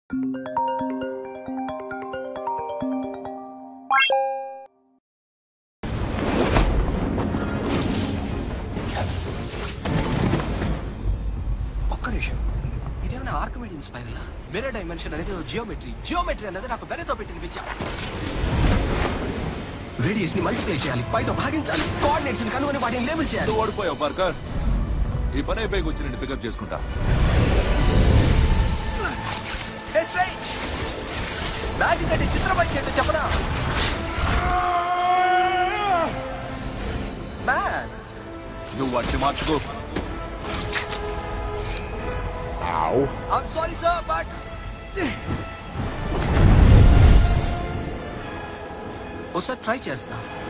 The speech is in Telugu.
ఒక్క నిమిషం ఇదేమైనా ఆర్కమిడ్ ఇన్స్పైరలా వేరే డైమెన్షన్ అనేది జియోమెట్రీ జియోమెట్రీ అనేది నాకు వేరేతో పెట్టిన పిచ్చ రేడియస్ ని మల్టిప్లై చేయాలి పైతో భాగించాలి కోఆర్డినేట్స్ ని కనుగొని వాటిని లేబుల్ చేయాలి నువ్వు ఓడిపోయావు పార్కర్ ఈ పని అయిపోయి వచ్చి నేను పికప్ చేసుకుంటా మ్యాజిక్ అంటే చిత్రపటి అంటే చెప్పనా మ్యాన్ నువ్వు వాటిని మార్చుకో ఐమ్ సారీ సార్ బట్ ఒకసారి ట్రై చేస్తా